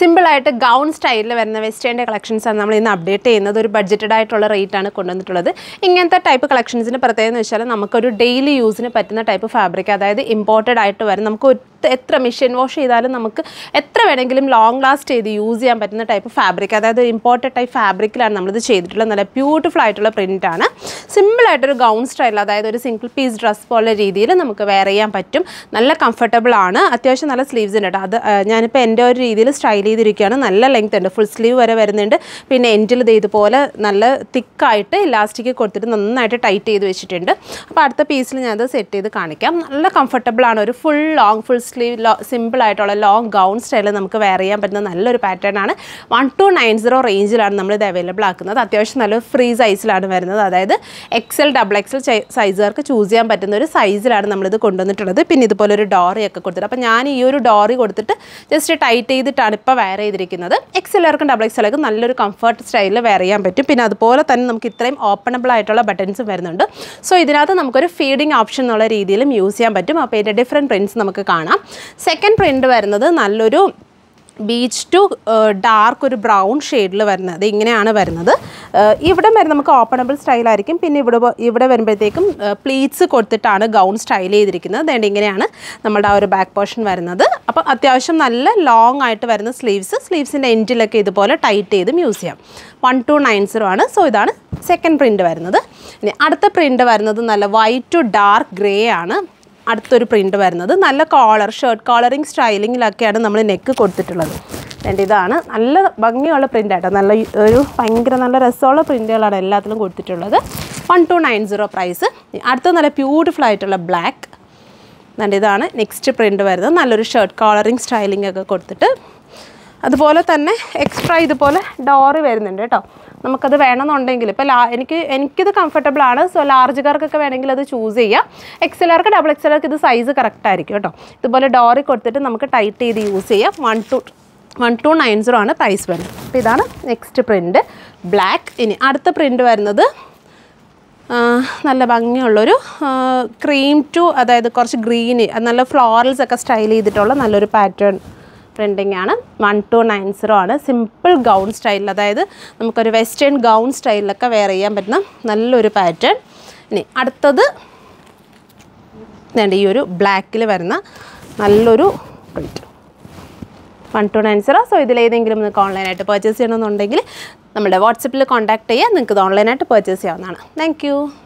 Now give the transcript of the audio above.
സിമ്പിളായിട്ട് ഗൗൺ സ്റ്റൈലിൽ വരുന്ന വെസ്റ്റേണിൻ്റെ കളക്ഷൻസ് ആണ് നമ്മൾ ഇന്ന് അപ്ഡേറ്റ് ചെയ്യുന്നത് ഒരു ബഡ്ജറ്റഡ് ആയിട്ടുള്ള റേറ്റ് ആണ് കൊണ്ടുവന്നിട്ടുള്ളത് ഇങ്ങനത്തെ ടൈപ്പ് കളക്ഷൻസിന് പ്രത്യേകത എന്ന് വെച്ചാൽ നമുക്കൊരു ഡെയിലി യൂസിന് പറ്റുന്ന ടൈപ്പ് ഫാബ്രിക് അതായത് ഇമ്പോർട്ടഡ് ആയിട്ട് വരും നമുക്ക് ഒരു എത്ര മെഷീൻ വാഷ് ചെയ്താലും നമുക്ക് എത്ര വേണമെങ്കിലും ലോങ് ലാസ്റ്റ് ചെയ്ത് യൂസ് ചെയ്യാൻ പറ്റുന്ന ടൈപ്പ് ഫാബ്രിക് അതായത് ഇമ്പോർട്ടഡ് ടൈപ്പ് ഫാബ്രിക്കിലാണ് നമ്മളിത് ചെയ്തിട്ടുള്ളത് നല്ല ബ്യൂട്ടിഫുൾ ആയിട്ടുള്ള പ്രിൻ്റ് ആണ് സിമ്പിളായിട്ടൊരു ഗൗൺ സ്റ്റൈൽ അതായത് ഒരു സിംഗിൾ പീസ് ഡ്രസ് പോലെ രീതിയിൽ നമുക്ക് വെയർ ചെയ്യാൻ പറ്റും നല്ല കംഫർട്ടബിൾ ആണ് അത്യാവശ്യം നല്ല സ്ലീവ്സ് ഉണ്ട് കേട്ടോ അത് ആ, ഞാനിപ്പോൾ എൻ്റെ ഒരു രീതിയിൽ സ്റ്റൈൽ ചെയ്തിരിക്കുകയാണ് നല്ല ലെങ്ത് ഉണ്ട് ഫുൾ സ്ലീവ് വരെ വരുന്നുണ്ട് പിന്നെ എൻഡിൽ ഇത് ഇതുപോലെ നല്ല തിക്കായിട്ട് ഇലാസ്റ്റിക് കൊടുത്തിട്ട് നന്നായിട്ട് ടൈറ്റ് ചെയ്ത് വെച്ചിട്ടുണ്ട് അപ്പോൾ അടുത്ത പീസിൽ ഞാനത് സെറ്റ് ചെയ്ത് കാണിക്കാം നല്ല കംഫർട്ടബിൾ ആണ് ഒരു ഫുൾ ലോങ് ഫുൾ സ്ലീവ് ലോ സിമ്പിൾ ആയിട്ടുള്ള ലോങ് ഗൗൺ സ്റ്റൈൽ നമുക്ക് വെയർ ചെയ്യാൻ പറ്റുന്ന നല്ലൊരു പാറ്റേൺ ആണ് വൺ ടു നയൻ സീറോ റേഞ്ചിലാണ് നമ്മളിത് അവൈലബിൾ ആക്കുന്നത് അത്യാവശ്യം നല്ല ഫ്രീ സൈസിലാണ് വരുന്നത് അതായത് എക്സൽ ഡബിൾ എക്സൽ സൈസുകാർക്ക് ചൂസ് ചെയ്യാൻ പറ്റുന്ന ഒരു സൈസിലാണ് നമ്മളിത് കൊണ്ടുവന്നിട്ടുള്ളത് പിന്നെ ഇതുപോലെ ഒരു ഡോറി ഒക്കെ കൊടുത്തിട്ട് അപ്പോൾ ഞാൻ ഈ ഒരു ഡോറി കൊടുത്തിട്ട് ജസ്റ്റ് ടൈറ്റ് ചെയ്തിട്ടാണ് ഇപ്പോൾ വെയർ ചെയ്തിരിക്കുന്നത് എക്സലുകാർക്കും ഡബിൾ എക്സലുകാർക്കും നല്ലൊരു കംഫർട്ട് സ്റ്റൈലിൽ വെയർ ചെയ്യാൻ പറ്റും പിന്നെ അതുപോലെ തന്നെ നമുക്ക് ഇത്രയും ഓപ്പണബിൾ ആയിട്ടുള്ള ബട്ടൺസും വരുന്നുണ്ട് സോ ഇതിനകത്ത് നമുക്കൊരു ഫീഡിങ് ഓപ്ഷൻ എന്നുള്ള രീതിയിലും യൂസ് ചെയ്യാൻ പറ്റും അപ്പോൾ ഇതിൻ്റെ ഡിഫറെൻറ്റ് പ്രിൻറ്റ്സ് നമുക്ക് കാണാം സെക്കൻഡ് പ്രിൻറ്റ് വരുന്നത് നല്ലൊരു ബീച്ച് ടു ഡാർക്ക് ഒരു ബ്രൗൺ ഷെയ്ഡിൽ വരുന്നത് ഇങ്ങനെയാണ് വരുന്നത് ഏഹ് ഇവിടെ വരെ നമുക്ക് ഓപ്പണബിൾ സ്റ്റൈലായിരിക്കും പിന്നെ ഇവിടെ വ- ഇവിടെ വരുമ്പോഴത്തേക്കും പ്ലീറ്റ്സ് കൊടുത്തിട്ടാണ് ഗൗൺ സ്റ്റൈൽ ചെയ്തിരിക്കുന്നത് അതുകൊണ്ട് ഇങ്ങനെയാണ് നമ്മുടെ ആ ഒരു ബാക്ക് പോർഷൻ വരുന്നത് അപ്പോൾ അത്യാവശ്യം നല്ല ലോങ് ആയിട്ട് വരുന്ന സ്ലീവ്സ് സ്ലീവ്സിൻ്റെ എൻഡിലൊക്കെ ഇതുപോലെ ടൈറ്റ് ചെയ്തും യൂസ് ചെയ്യാം വൺ ടു നയൻ സീറോ ആണ് സോ ഇതാണ് സെക്കൻഡ് പ്രിൻറ്റ് വരുന്നത് ഇനി അടുത്ത പ്രിൻറ്റ് വരുന്നത് നല്ല വൈറ്റ് ടു ഡാർക്ക് ഗ്രേ ആണ് അടുത്തൊരു പ്രിൻ്റ് വരുന്നത് നല്ല കോളർ ഷർട്ട് കോളറിങ് സ്റ്റൈലിങ്ങിലൊക്കെയാണ് നമ്മൾ നെക്ക് കൊടുത്തിട്ടുള്ളത് രണ്ട് ഇതാണ് നല്ല ഭംഗിയുള്ള പ്രിൻ്റ് ആട്ടോ നല്ല ഒരു ഭയങ്കര നല്ല രസമുള്ള പ്രിൻ്റുകളാണ് എല്ലാത്തിലും കൊടുത്തിട്ടുള്ളത് one two nine zero price അടുത്ത നല്ല ബ്യൂട്ടിഫുൾ ആയിട്ടുള്ള ബ്ലാക്ക് നല്ല ഇതാണ് നെക്സ്റ്റ് പ്രിൻ്റ് വരുന്നത് നല്ലൊരു ഷർട്ട് കോളറിങ് സ്റ്റൈലിംഗ് ഒക്കെ കൊടുത്തിട്ട് അതുപോലെ തന്നെ എക്സ്ട്രാ ഇതുപോലെ ഡോറി വരുന്നുണ്ട് കേട്ടോ നമുക്കത് വേണമെന്നുണ്ടെങ്കിൽ ഇപ്പോൾ ലാ എനിക്ക് എനിക്കിത് കംഫർട്ടബിൾ ആണ് സോ ലാർജുകാർക്കൊക്കെ വേണമെങ്കിൽ അത് ചൂസ് ചെയ്യാം എക്സലാർക്ക് ഡബിൾ എക്സലാർക്ക് ഇത് സൈസ് കറക്റ്റ് ആയിരിക്കും കേട്ടോ ഇതുപോലെ ഡോറി കൊടുത്തിട്ട് നമുക്ക് ടൈറ്റ് ചെയ്ത് യൂസ് ചെയ്യാം one two one two nine zero ആണ് പ്രൈസ് വരുന്നത് അപ്പോൾ ഇതാണ് നെക്സ്റ്റ് പ്രിൻറ്റ് ബ്ലാക്ക് ഇനി അടുത്ത പ്രിൻറ്റ് വരുന്നത് ആ, നല്ല ഭംഗിയുള്ളൊരു ക്രീം ടു അതായത് കുറച്ച് ഗ്രീന് നല്ല ഫ്ലോറൽസ് ഒക്കെ സ്റ്റൈൽ ചെയ്തിട്ടുള്ള നല്ലൊരു പാറ്റേൺ പ്രിൻറ്റിംഗ് ആണ് വൺ ടു നയൻ സീറോ ആണ് സിമ്പിൾ ഗൗൺ സ്റ്റൈലിൽ അതായത് നമുക്കൊരു വെസ്റ്റേൺ ഗൗൺ സ്റ്റൈലിലൊക്കെ വെയർ ചെയ്യാൻ പറ്റുന്ന നല്ലൊരു പാറ്റേൺ ഇനി അടുത്തത് ഇതുണ്ട് ഈ ഒരു ബ്ലാക്കിൽ വരുന്ന നല്ലൊരു print one two nine zero so ഇതിലേതെങ്കിലും നിങ്ങൾക്ക് ഓൺലൈനായിട്ട് പർച്ചേസ് ചെയ്യണമെന്നുണ്ടെങ്കിൽ നമ്മുടെ വാട്സപ്പിൽ കോൺടാക്ട് ചെയ്യുക നിങ്ങൾക്ക് ഇത് ഓൺലൈനായിട്ട് പർച്ചേസ് ചെയ്യാവുന്നതാണ് താങ്ക് യു